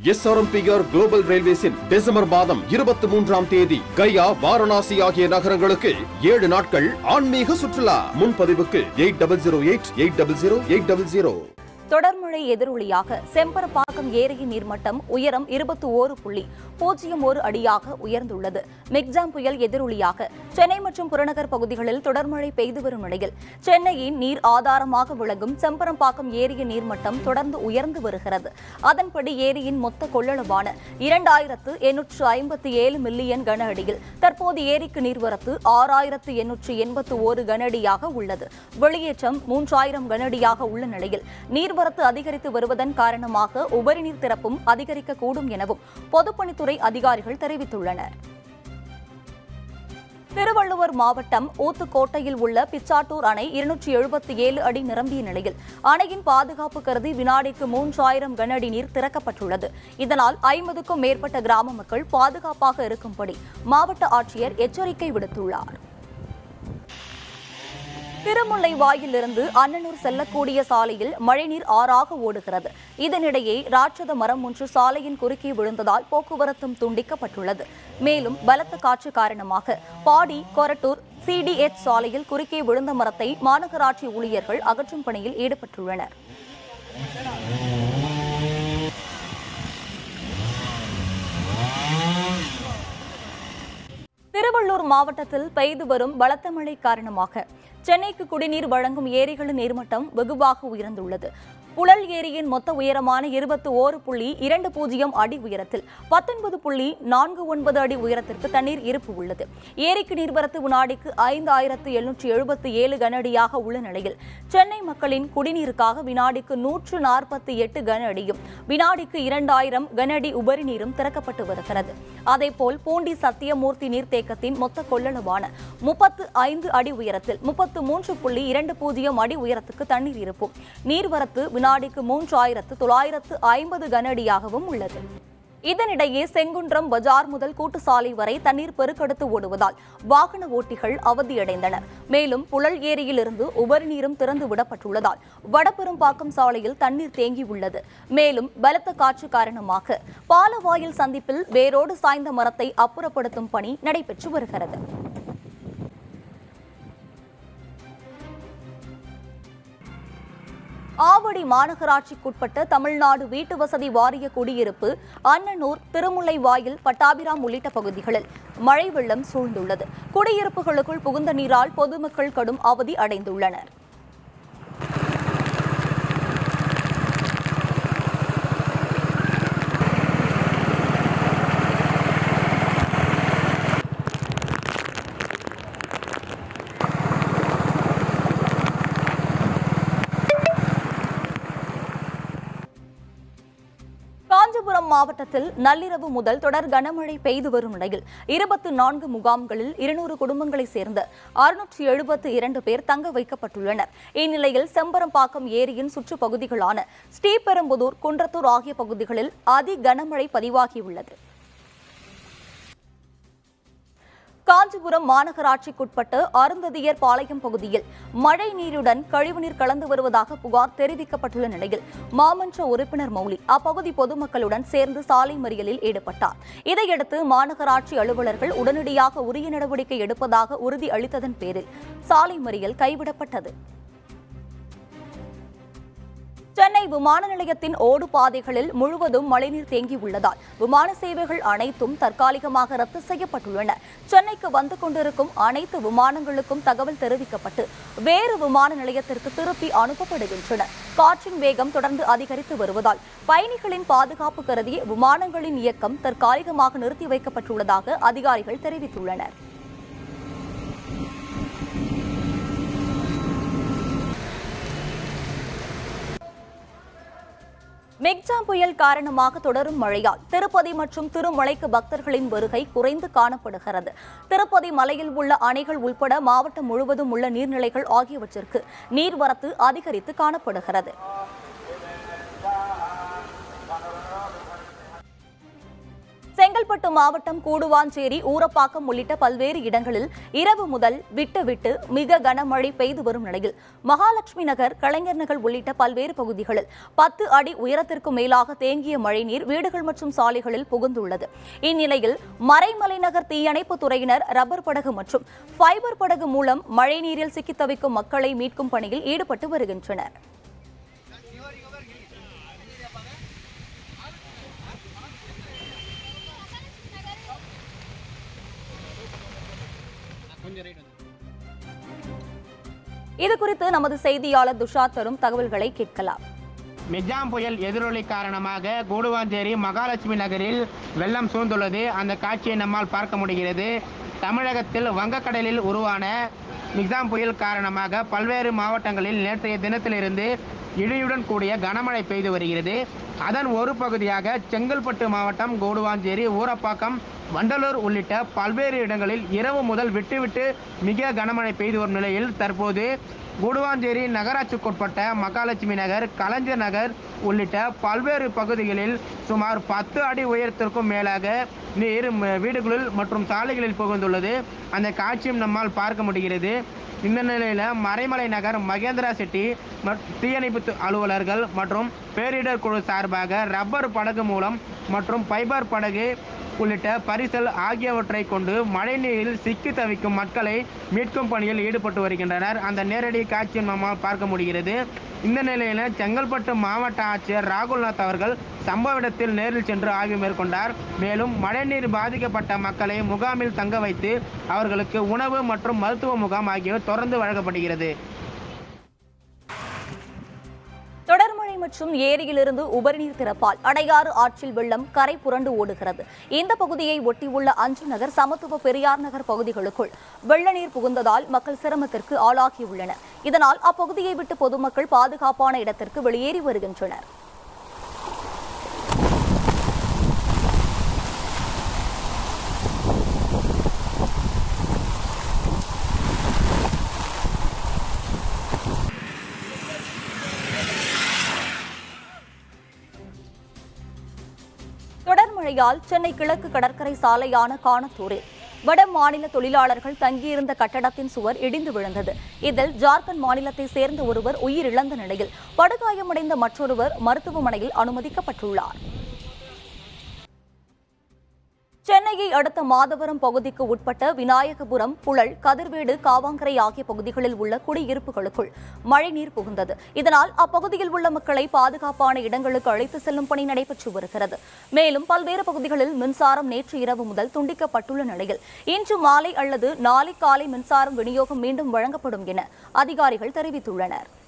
SRMPR global ரயில்வேஸின் December மாதம் இருபத்தி மூன்றாம் தேதி கயா வாரணாசி ஆகிய நகரங்களுக்கு ஏழு நாட்கள் ஆன்மீக சுற்றுலா முன்பதிவுக்கு eight double zero eight eight double zero eight double zero தொடர்மழை எதிரொலியாக செம்பரப்பாக்கம் ஏரியின் நீர்மட்டம் உயரம் இருபத்தி ஓரு புள்ளி பூஜ்ஜியம் ஒரு அடியாக உயர்ந்துள்ளது மிக்ஜாம் புயல் எதிரொலியாக சென்னை மற்றும் புறநகர் பகுதிகளில் தொடர்மழை பெய்து வரும் நிலையில் சென்னையின் நீர் ஆதாரமாக விளங்கும் செம்பரம்பாக்கம் ஏரியின் நீர்மட்டம் தொடர்ந்து உயர்ந்து வருகிறது அதன்படி ஏரியின் மொத்த கொள்ளளவான இரண்டாயிரத்து எண்ணூற்று ஐம்பத்தி ஏழு மில்லியன் கன அடியில் தற்போது ஏரிக்கு நீர்வரத்து ஆறாயிரத்து எண்ணூற்று எண்பத்து ஒரு கன அடியாக உள்ளது வெளியேற்றம் மூன்றாயிரம் கன அடியாக உள்ள நிலையில் நீர்வரத்து அதிகரித்து வருவதன் காரணமாக உபரி நீர் திறப்பும் அதிகரிக்கக்கூடும் எனவும் பொதுப்பணித்துறை அதிகாரிகள் தெரிவித்துள்ளனர் திருவள்ளுவர் மாவட்டம் ஊத்துக்கோட்டையில் உள்ள பிச்சாட்டூர் அணை இருநூற்றி எழுபத்தி ஏழு அடி நிரம்பிய நிலையில் அணையின் பாதுகாப்பு கருதி வினாடிக்கு மூன்றாயிரம் கன அடி நீர் திறக்கப்பட்டுள்ளது இதனால் ஐம்பதுக்கும் மேற்பட்ட கிராம மக்கள் பாதுகாப்பாக இருக்கும்படி மாவட்ட ஆட்சியர் எச்சரிக்கை விடுத்துள்ளார் திருமுல்லை வாயிலிருந்து அன்னனூர் செல்லக்கூடிய சாலையில் மழைநீர் ஆறாக ஓடுகிறது இதனிடையே ராட்சத மரம் ஒன்று சாலையின் குறுக்கே விழுந்ததால் போக்குவரத்தும் துண்டிக்கப்பட்டுள்ளது மேலும் பலத்த காற்று காரணமாக பாடி கொரட்டூர் சிடிஎச் சாலையில் குறுக்கே விழுந்த மரத்தை மாநகராட்சி ஊழியர்கள் அகற்றும் பணியில் ஈடுபட்டுள்ளனர் திருவள்ளூர் மாவட்டத்தில் பெய்து வரும் பலத்த மழை காரணமாக சென்னைக்கு குடிநீர் வழங்கும் ஏரிகளின் நீர்மட்டம் வெகுவாக உயர்ந்துள்ளது புழல் ஏரியின் மொத்த உயரமான இருபத்தி ஓரு புள்ளி இரண்டு பூஜ்ஜியம் அடி உயரத்தில் பத்தொன்பது புள்ளி நான்கு ஒன்பது அடி உயரத்திற்கு தண்ணீர் இருப்பு உள்ளது ஏரிக்கு நீர்வரத்து வினாடிக்கு ஐந்தாயிரத்து எழுநூற்றி எழுபத்தி ஏழு கன அடியாக உள்ள நிலையில் சென்னை மக்களின் குடிநீருக்காக வினாடிக்கு நூற்று நாற்பத்தி எட்டு கன அடியும் வினாடிக்கு இரண்டாயிரம் கன அடி உபரி நீரும் திறக்கப்பட்டு வருகிறது அதேபோல் பூண்டி சத்தியமூர்த்தி நீர்த்தேக்கத்தின் மொத்த கொள்ளளவான முப்பத்து ஐந்து அடி உயரத்தில் முப்பத்து மூன்று புள்ளி இரண்டு பூஜ்ஜியம் அடி உயரத்துக்கு தண்ணீர் இருப்பும் நீர்வரத்து வினாடிக்கு மூன்றாயிரத்து தொள்ளாயிரத்து ஐம்பது கன அடியாகவும் உள்ளது இதனிடையே செங்குன்றம் பஜார் முதல் கூட்டுசாலை வரை தண்ணீர் பெருக்கெடுத்து ஓடுவதால் வாகன ஓட்டிகள் அவதியடைந்தனர் மேலும் புழல் ஏரியிலிருந்து உபரி நீரும் திறந்து விடப்பட்டுள்ளதால் வடபெரும்பாக்கம் சாலையில் தண்ணீர் தேங்கியுள்ளது மேலும் பலத்த காற்று காரணமாக பாலவாயில் சந்திப்பில் வேரோடு சாய்ந்த மரத்தை அப்புறப்படுத்தும் பணி நடைபெற்று வருகிறது ஆவடி மாநகராட்சிக்குட்பட்ட தமிழ்நாடு வீட்டு வசதி வாரிய குடியிருப்பு அன்னனூர் திருமுல்லை வாயில் பட்டாபிராம் உள்ளிட்ட பகுதிகளில் மழை வெள்ளம் சூழ்ந்துள்ளது குடியிருப்புகளுக்குள் புகுந்த நீரால் பொதுமக்கள் கடும் அவதி அடைந்துள்ளனர் காஞ்சிபுரம் மாவட்டத்தில் நள்ளிரவு முதல் தொடர் கனமழை பெய்து வரும் நிலையில் இருபத்தி நான்கு முகாம்களில் இருநூறு குடும்பங்களைச் சேர்ந்த அறுநூற்றி எழுபத்து இரண்டு பேர் தங்க வைக்கப்பட்டுள்ளனர் இந்நிலையில் செம்பரம்பாக்கம் ஏரியின் சுற்றுப்பகுதிகளான ஸ்ரீபெரும்புதூர் குன்றத்தூர் ஆகிய பகுதிகளில் அதி கனமழை பதிவாகியுள்ளது காஞ்சிபுரம் மாநகராட்சிக்குட்பட்ட அருந்ததியர் பாளையம் பகுதியில் மழை நீருடன் கழிவுநீர் கலந்து வருவதாக புகார் தெரிவிக்கப்பட்டுள்ள நிலையில் மாமன்ற உறுப்பினர் மௌலி அப்பகுதி பொதுமக்களுடன் சேர்ந்து சாலை மறியலில் ஈடுபட்டார் இதையடுத்து மாநகராட்சி அலுவலர்கள் உடனடியாக உரிய நடவடிக்கை எடுப்பதாக உறுதி அளித்ததன் பேரில் சாலை மறியல் கைவிடப்பட்டது சென்னை விமான நிலையத்தின் ஓடு பாதைகளில் முழுவதும் மழைநீர் தேங்கியுள்ளதால் விமான சேவைகள் அனைத்தும் தற்காலிகமாக ரத்து செய்யப்பட்டுள்ளன சென்னைக்கு வந்து கொண்டிருக்கும் அனைத்து விமானங்களுக்கும் தகவல் தெரிவிக்கப்பட்டு வேறு விமான நிலையத்திற்கு திருப்பி அனுப்பப்படுகின்றன காற்றின் வேகம் தொடர்ந்து அதிகரித்து வருவதால் பயணிகளின் பாதுகாப்பு கருதி விமானங்களின் இயக்கம் தற்காலிகமாக நிறுத்தி வைக்கப்பட்டுள்ளதாக அதிகாரிகள் தெரிவித்துள்ளனர் மெக்ஜாம் புயல் காரணமாக தொடரும் மழையால் திருப்பதி மற்றும் திருமலைக்கு பக்தர்களின் வருகை குறைந்து காணப்படுகிறது திருப்பதி மலையில் உள்ள அணைகள் உள்பட மாவட்டம் முழுவதும் உள்ள நீர்நிலைகள் ஆகியவற்றிற்கு நீர்வரத்து அதிகரித்து காணப்படுகிறது செங்கல்பட்டு செங்கல்பட்டு மாவட்டம் கூடுவாஞ்சேரி ஊரப்பாக்கம் உள்ளிட்ட பல்வேறு இடங்களில் இரவு முதல் விட்டு விட்டு மிக கனமழை பெய்து வரும் நிலையில் மகாலட்சுமி நகர் கலைஞர் நகர் உள்ளிட்ட பல்வேறு பகுதிகளில் பத்து அடி உயரத்திற்கு மேலாக தேங்கிய மழைநீர் வீடுகள் மற்றும் சாலைகளில் புகுந்துள்ளது இந்நிலையில் மறைமலை நகர் தீயணைப்பு துறையினர் ரப்பர் படகு மற்றும் ஃபைபர் படகு மூலம் மழைநீரில் சிக்கித் தவிக்கும் மக்களை மீட்கும் பணியில் ஈடுபட்டு வருகின்றனர் இது குறித்து நமது செய்தியாளர் துஷார் தரும் தகவல்களை கேட்கலாம் மிஜாம் புயல் எதிரொலி காரணமாக கூடுவாஞ்சேரி மகாலட்சுமி நகரில் வெள்ளம் சூழ்ந்துள்ளது அந்த காட்சியை நம்மால் பார்க்க முடிகிறது தமிழகத்தில் வங்கக்கடலில் உருவான மிக்சாம் புயல் காரணமாக பல்வேறு மாவட்டங்களில் நேற்றைய தினத்திலிருந்து இடியுடன் கூடிய கனமழை பெய்து வருகிறது அதன் ஒரு பகுதியாக செங்கல்பட்டு மாவட்டம் கூடுவாஞ்சேரி ஊரப்பாக்கம் வண்டலூர் உள்ளிட்ட பல்வேறு இடங்களில் இரவு முதல் விட்டுவிட்டு மிக கனமழை பெய்து வரும் நிலையில் தற்போது கூடுவாஞ்சேரி நகராட்சிக்குட்பட்ட மகாலட்சுமி நகர் கலைஞர் நகர் உள்ளிட்ட பல்வேறு பகுதிகளில் சுமார் பத்து அடி உயரத்திற்கும் மேலாக நீர் ம- வீடுகளில் மற்றும் சாலைகளில் புகுந்துள்ளது அந்த காட்சியும் நம்மால் பார்க்க முடிகிறது இந்த நிலையில் மறைமலை நகர் மகேந்திரா சிட்டி மற்- தீயணைப்பு து- அலுவலர்கள் மற்றும் பேரிடர் குழு சார்பாக ரப்பர் படகு மூலம் மற்றும் ஃபைபர் படகு உள்ளிட்ட பரிசல் ஆகியவற்றை கொண்டு மழைநீரில் சிக்கி தவிக்கும் மக்களை மீட்கும் பணியில் ஈடுபட்டு வருகின்றனர் அந்த நேரடி காட்சியை நம்மால் பார்க்க முடிகிறது இந்த நிலையில் செங்கல்பட்டு மாவட்ட ஆட்சியர் ராகுல்நாத் அவர்கள் சம்பவ இடத்தில் நேரில் சென்று ஆய்வு மேற்கொண்டார் மேலும் மழைநீர் பாதிக்கப்பட்ட மக்களை முகாமில் தங்க வைத்து அவர்களுக்கு உணவு மற்றும் மருத்துவ முகாம் ஆகியவை தொடர்ந்து வழங்கப்படுகிறது தொடர்மழை மற்றும் ஏரியிலிருந்து உபரிநீர் திறப்பால் அடையாறு ஆற்றில் வெள்ளம் கரை புரண்டு ஓடுகிறது இந்த பகுதியை ஒட்டியுள்ள அஞ்சு நகர் சமத்துவ பெரியார் நகர் பகுதிகளுக்குள் வெள்ள நீர் புகுந்ததால் மக்கள் சிரமத்திற்கு ஆளாகியுள்ளனர் இதனால் அப்பகுதியை விட்டு பொதுமக்கள் பாதுகாப்பான இடத்திற்கு வெளியேறி வருகின்றனர் தொடர் மழையால் சென்னை கிழக்கு கடற்கரை சாலையான காணத்தூரில் வட மாநில தொழிலாளர்கள் தங்கியிருந்த கட்டடத்தின் சுவர் இடிந்து விழுந்தது இதில் ஜார்க்கண்ட் மாநிலத்தை சேர்ந்த ஒருவர் உயிரிழந்த நிலையில் படுகாயமடைந்த மற்றொருவர் மருத்துவமனையில் அனுமதிக்கப்பட்டுள்ளார் சென்னையை அடுத்த மாதவரம் பகுதிக்கு உட்பட்ட விநாயகபுரம் புழல் கதிர்வேடு காவாங்கரை ஆகிய பகுதிகளில் உள்ள குடியிருப்புகளுக்குள் மழைநீர் புகுந்தது இதனால் அப்பகுதியில் உள்ள மக்களை பாதுகாப்பான இடங்களுக்கு அழைத்து செல்லும் பணி நடைபெற்று வருகிறது மேலும் பல்வேறு பகுதிகளில் மின்சாரம் நேற்று இரவு முதல் துண்டிக்கப்பட்டுள்ள நிலையில் இன்று மாலை அல்லது நாளை காலை மின்சாரம் விநியோகம் மீண்டும் வழங்கப்படும் என அதிகாரிகள் தெரிவித்துள்ளனர்